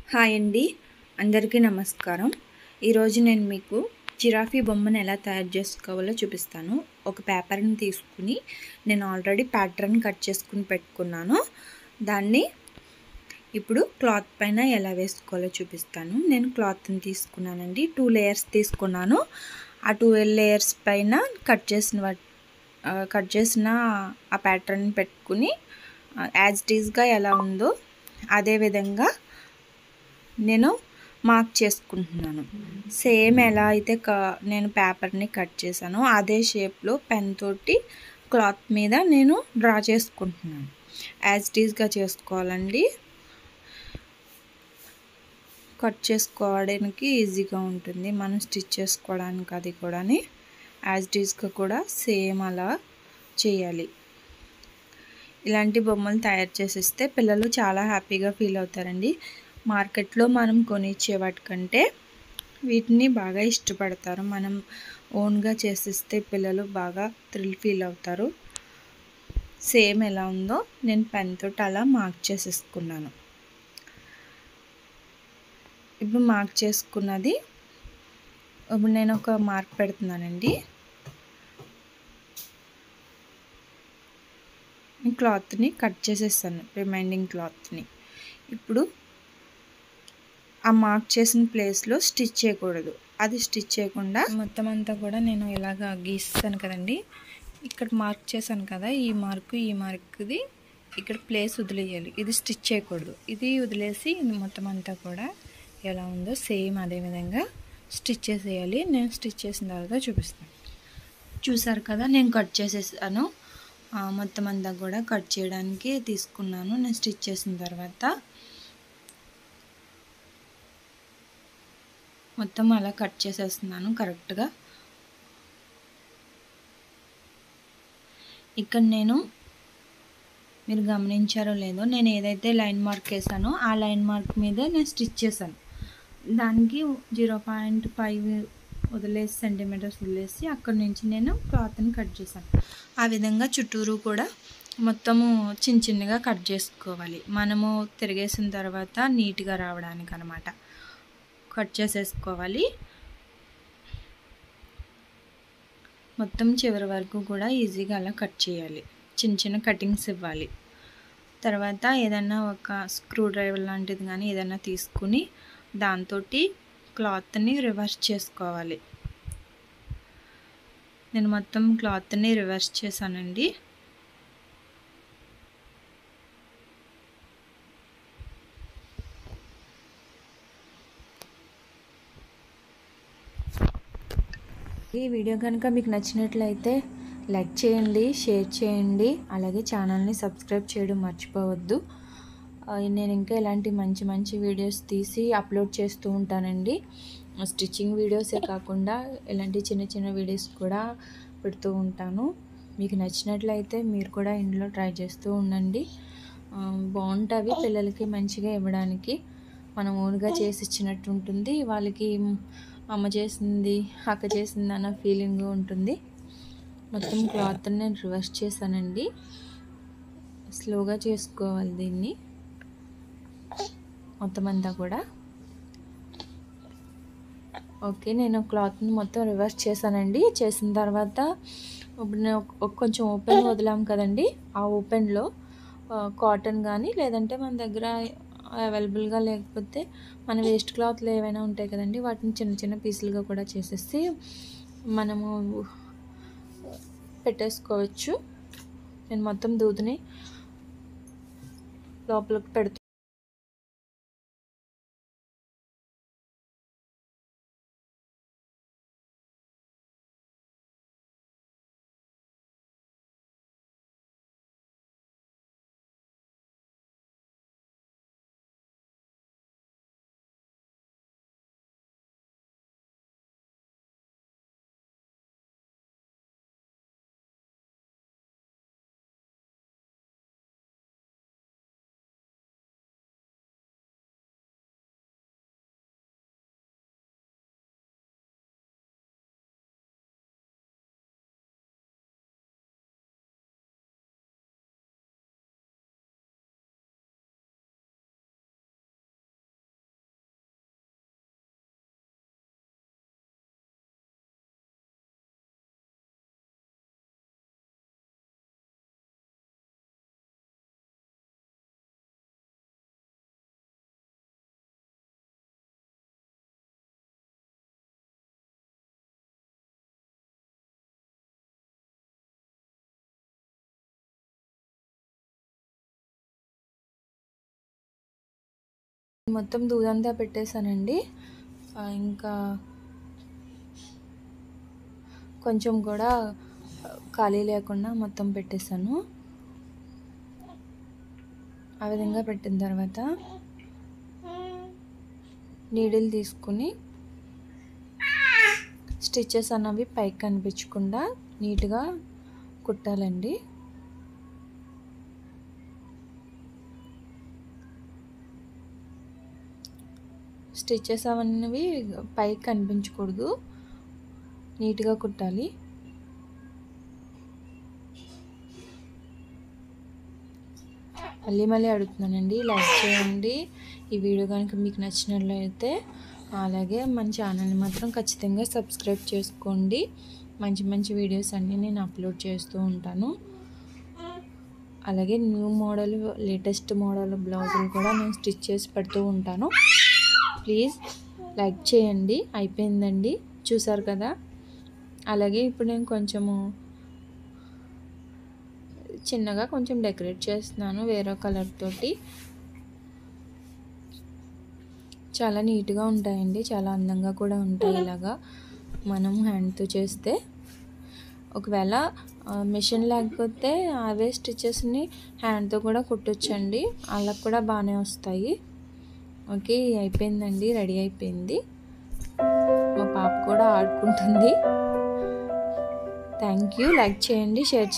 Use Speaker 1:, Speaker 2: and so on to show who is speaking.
Speaker 1: hi అండి అందరికీ నమస్కారం ఈరోజు నేను మీకు జిరాఫీ బొమ్మను ఎలా తయారు చేసుకోవాలో చూపిస్తాను ఒక పేపర్ని తీసుకుని నేను ఆల్రెడీ ప్యాటర్న్ కట్ చేసుకుని పెట్టుకున్నాను దాన్ని ఇప్పుడు క్లాత్ పైన ఎలా వేసుకోవాలో చూపిస్తాను నేను క్లాత్ని తీసుకున్నానండి టూ లేయర్స్ తీసుకున్నాను ఆ టూ లేయర్స్ పైన కట్ చేసిన వాట్ కట్ చేసిన ఆ ప్యాటర్న్ పెట్టుకుని యాజ్ ఇట్ ఈస్గా ఎలా ఉందో అదే విధంగా నేను మార్క్ చేసుకుంటున్నాను సేమ్ ఎలా అయితే క నేను పేపర్ని కట్ చేశానో అదే షేప్లో పెన్ తోటి క్లాత్ మీద నేను డ్రా చేసుకుంటున్నాను యాజ్ ఇట్ ఈస్గా చేసుకోవాలండి కట్ చేసుకోవడానికి ఈజీగా ఉంటుంది మనం స్టిచ్ చేసుకోవడానికి అది కూడా యాజ్ ఇట్ ఈస్గా కూడా సేమ్ అలా చేయాలి ఇలాంటి బొమ్మలు తయారు చేసిస్తే పిల్లలు చాలా హ్యాపీగా ఫీల్ అవుతారండి మార్కెట్లో మనం కొనిచ్చే వాటికంటే వీటిని బాగా ఇష్టపడతారు మనం ఓన్గా చేసిస్తే పిల్లలు బాగా థ్రిల్ ఫీల్ అవుతారు సేమ్ ఎలా ఉందో నేను పెన్ తోటి అలా మార్క్ చేసేసుకున్నాను ఇప్పుడు మార్క్ చేసుకున్నది ఇప్పుడు నేను ఒక మార్క్ పెడుతున్నానండి క్లాత్ని కట్ చేసేస్తాను రిమైండింగ్ క్లాత్ని ఇప్పుడు ఆ మార్క్ చేసిన ప్లేస్లో స్టిచ్ చేయకూడదు అది స్టిచ్ చేయకుండా మొత్తం అంతా కూడా నేను ఇలాగ గీస్తాను కదండి ఇక్కడ మార్క్ చేశాను కదా ఈ మార్కు ఈ మార్క్ది ఇక్కడ ప్లేస్ వదిలేయాలి ఇది స్టిచ్ చేయకూడదు ఇది వదిలేసి మొత్తం అంతా కూడా ఎలా ఉందో సేమ్ అదే విధంగా స్టిచ్ చేసేయాలి నేను స్టిచ్ చేసిన తర్వాత చూపిస్తాను చూసారు కదా నేను కట్ చేసేసాను మొత్తం అంతా కూడా కట్ చేయడానికి తీసుకున్నాను నేను స్టిచ్ చేసిన తర్వాత మొత్తం అలా కట్ చేసేస్తున్నాను కరెక్ట్గా ఇక్కడ నేను మీరు గమనించారో లేదో నేను ఏదైతే లైన్ మార్క్ వేసానో ఆ లైన్ మార్క్ మీదే నేను స్టిచ్ చేశాను దానికి జీరో పాయింట్ ఫైవ్ వదిలేసి సెంటీమీటర్స్ వదిలేసి అక్కడ నుంచి నేను క్లాత్ని కట్ చేశాను ఆ విధంగా చుట్టూరు కూడా మొత్తము చిన్న చిన్నగా కట్ చేసుకోవాలి మనము తిరిగేసిన తర్వాత నీట్గా రావడానికి అనమాట కట్ చేసేసుకోవాలి మొత్తం చివరి వరకు కూడా ఈజీగా అలా కట్ చేయాలి చిన్న చిన్న కటింగ్స్ ఇవ్వాలి తర్వాత ఏదైనా ఒక స్క్రూ డ్రైవర్ లాంటిది కానీ ఏదైనా తీసుకుని దాంతో క్లాత్ని రివర్స్ చేసుకోవాలి నేను మొత్తం క్లాత్ని రివర్స్ చేశానండి ఈ వీడియో కనుక మీకు నచ్చినట్లయితే లైక్ చేయండి షేర్ చేయండి అలాగే ఛానల్ని సబ్స్క్రైబ్ చేయడం మర్చిపోవద్దు నేను ఇంకా ఇలాంటి మంచి మంచి వీడియోస్ తీసి అప్లోడ్ చేస్తూ ఉంటానండి స్టిచ్చింగ్ వీడియోసే కాకుండా ఇలాంటి చిన్న చిన్న వీడియోస్ కూడా పెడుతూ ఉంటాను మీకు నచ్చినట్లయితే మీరు కూడా ఇంట్లో ట్రై చేస్తూ ఉండండి బాగుంటుంది పిల్లలకి మంచిగా ఇవ్వడానికి మనం ఓన్గా చేసి ఇచ్చినట్టు ఉంటుంది వాళ్ళకి అమ్మ చేసింది అక్క చేసింది అన్న ఫీలింగ్ ఉంటుంది మొత్తం క్లాత్ నేను రివర్స్ చేశానండి స్లోగా చేసుకోవాలి దీన్ని మొత్తం అంతా కూడా ఓకే నేను క్లాత్ని మొత్తం రివర్స్ చేశానండి చేసిన తర్వాత ఇప్పుడు నేను కొంచెం ఓపెన్ వదిలాం కదండి ఆ ఓపెన్లో కాటన్ కానీ లేదంటే మన దగ్గర అవైలబుల్గా లేకపోతే మన వేస్ట్ క్లాత్లు ఏవైనా ఉంటాయి కదండి వాటిని చిన్న చిన్న పీసులుగా కూడా చేసేసి మనము పెట్టేసుకోవచ్చు నేను మొత్తం దూదిని లోపలికి పెడుతూ మొత్తం దూదంతా పెట్టేశానండి ఆ, ఇంకా కొంచెం కూడా ఖాళీ లేకుండా మొత్తం పెట్టేశాను ఆ విధంగా పెట్టిన తర్వాత నీడిల్ తీసుకుని స్టిచ్చెస్ అన్నవి పైకి కనిపించకుండా నీట్గా కుట్టాలండి స్టిచ్చెస్ అవన్నీ పైకి కనిపించకూడదు నీట్గా కుట్టాలి మళ్ళీ మళ్ళీ అడుగుతున్నానండి లైక్ చేయండి ఈ వీడియో కనుక మీకు నచ్చినట్లయితే అలాగే మన ఛానల్ని మాత్రం ఖచ్చితంగా సబ్స్క్రైబ్ చేసుకోండి మంచి మంచి వీడియోస్ అన్నీ నేను అప్లోడ్ చేస్తూ ఉంటాను అలాగే న్యూ మోడల్ లేటెస్ట్ మోడల్ బ్లౌజులు కూడా నేను స్టిచ్ చేసి పెడుతూ ఉంటాను ప్లీజ్ లైక్ చేయండి అయిపోయిందండి చూసారు కదా అలాగే ఇప్పుడు నేను కొంచెము చిన్నగా కొంచెం డెకరేట్ చేస్తున్నాను వేరే కలర్ తోటి చాలా నీట్గా ఉంటాయండి చాలా అందంగా కూడా ఉంటాయి ఇలాగా మనం హ్యాండ్తో చేస్తే ఒకవేళ మిషన్ లేకపోతే అవే స్టిచెస్ని హ్యాండ్తో కూడా కుట్టొచ్చండి అలా కూడా బాగానే వస్తాయి ఓకే అయిపోయిందండి రెడీ అయిపోయింది మా పాప కూడా ఆడుకుంటుంది థ్యాంక్ యూ లైక్ చేయండి షేర్